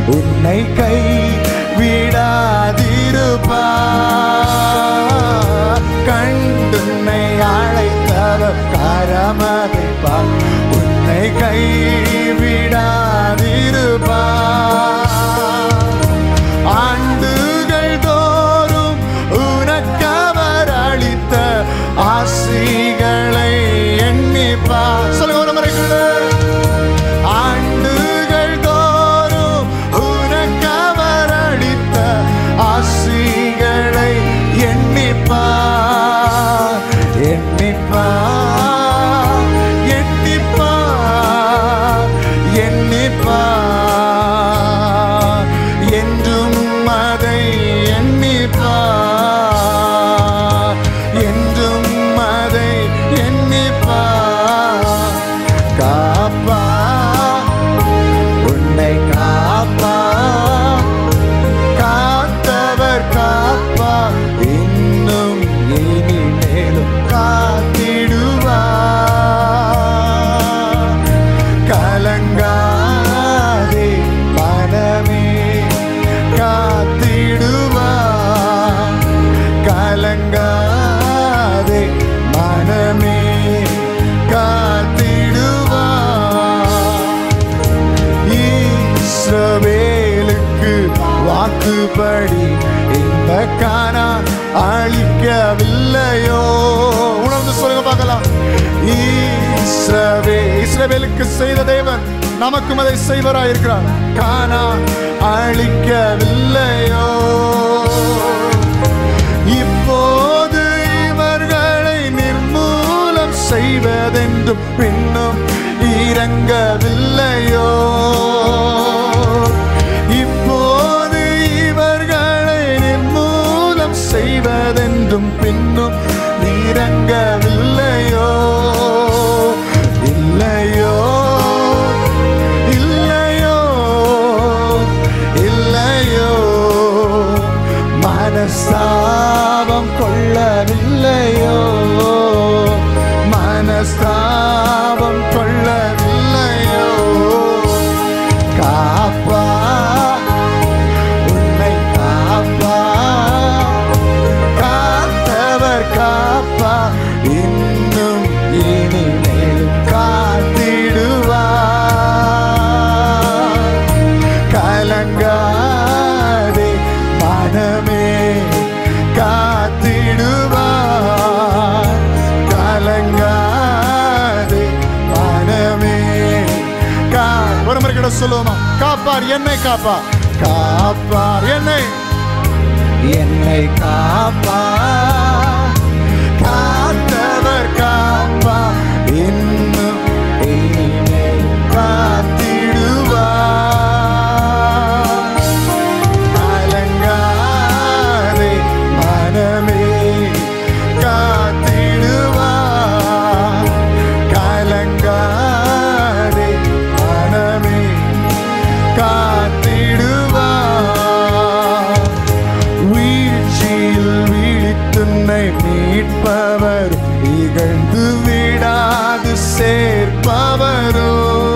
உன்னை கை விடாதிருப்பா கண்டுன்னை அழைத்தவர் கரமதை பார் உன்னை கை விடாதிருப்பா ஆண்டுகள் தோறும் உனக்கவர் அளித்த ஆசிகளை எண்ணிப்பா சொல்லுங்க ஒரு முறை கூட. ஆண்டுகள் தோறும் உனக்கவர் அளித்த ஆசிகளை எண்ணிப்பா எண்ணிப்பா எண்ணிப்பா எண்ணிப்பா என்றும் அதை எண்ணிப்பா என்றும் அதை எண்ணிப்பா காப்பா உன்னை காப்பா காத்தவர் காப்பா இன்னும் இனி மேலும் காத்திடுவா கலங்காதே மனமே காத்திடுவா கலங்காதே மனமே காத்திடுவா இஸ்ரவேலுக்கு வாக்குப்படி இந்த கானா அழிக்கவில்லையோ உணர்ந்து சொல்லுங்க பார்க்கலாம் இஸ்ரவே இஸ்ரவேலுக்கு செய்த தேவன் நமக்கும் அதை செய்வராய் இருக்கிறார் கானா அழிக்கவில்லையோ இப்போது இவர்களை நிர்மூலம் செய்வதென்றும் பின்னும் இறங்கவில்லையோ இப்போது இவர்களை நிர்மூலம் செய்வதென்றும் பின்னும் இறங்கவில்லையோ இல்லையோ இல்லையோ இல்லையோ மனஸ்தாபம் கொள்ளவில்லையோ மனஸ்தாபம் கொள்ளவில்லையோ காப்பா உன்னை காப்பா காத்தவர் காப்பா இன்னும் இனிமேலும் காத்திடுவா கலங்காதே மனமே காத்திடுவா கலங்காதே மனமே கா ஒரு முறை கூட சொல்லுவோமா காப்பார் என்னை காப்பா காப்பார் என்னை என்னை காப்பா காத்தவர் காப்பா இன்னும் இனிமேல் காத்திடுவா கலங்காதே மனமே காத்திடுவா கலங்காதே மனமே காத்திடுவா வீழ்ச்சியில் வீழ்த்துன்னை மீட்பவர் இகழ்ந்து விடாது சேர்ப்பவரோ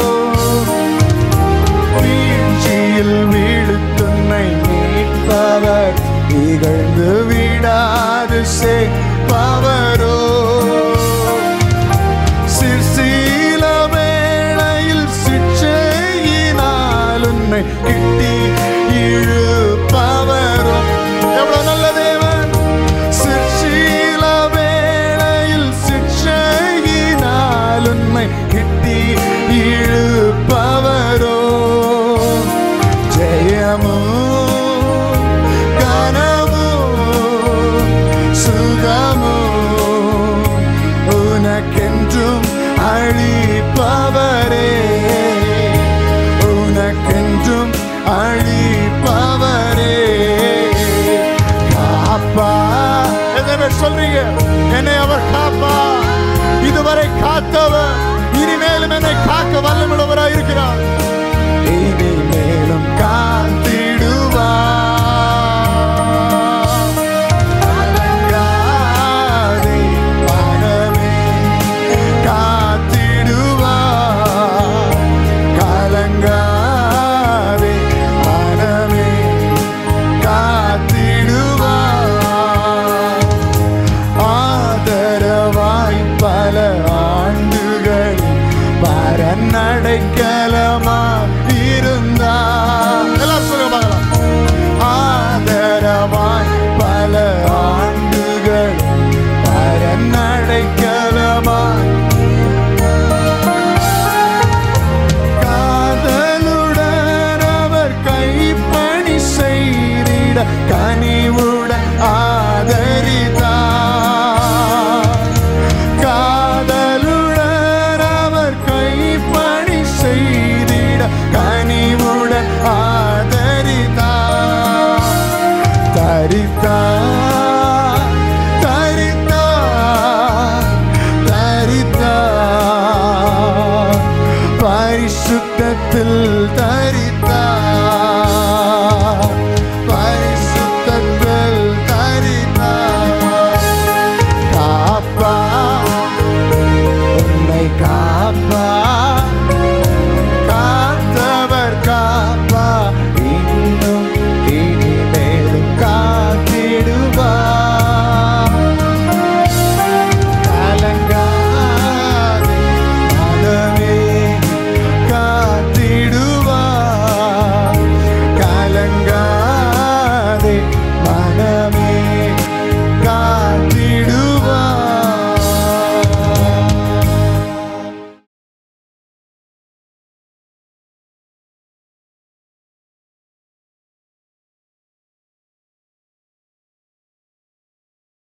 வீழ்ச்சியில் வீழ்த்துன்னை மீட்பவர் இகழ்ந்து விடாது சேர்ப்பவரோ சிற்சில வேளையில் சிற்சையினால் உன்னை கிட்டி இழுப்பவரும் எவ்வளவு நல்ல தேவன் சிற்சில வேளையில் சிற்சையினால் உன்னை கிட்டி இழுப்பவரோ ஜெயமோ கனமோ சுகமோ உனக்கென்றும் அழிப்பவரே உனக்கென்றும் அழிப்பவரே காப்பா எத்தனை பேர் சொல்றீங்க என்னை அவர் காப்பா இதுவரை காத்தவர் இனிமேலும் என்னை காக்க வல்லமுள்ளவராய் இருக்கிறார்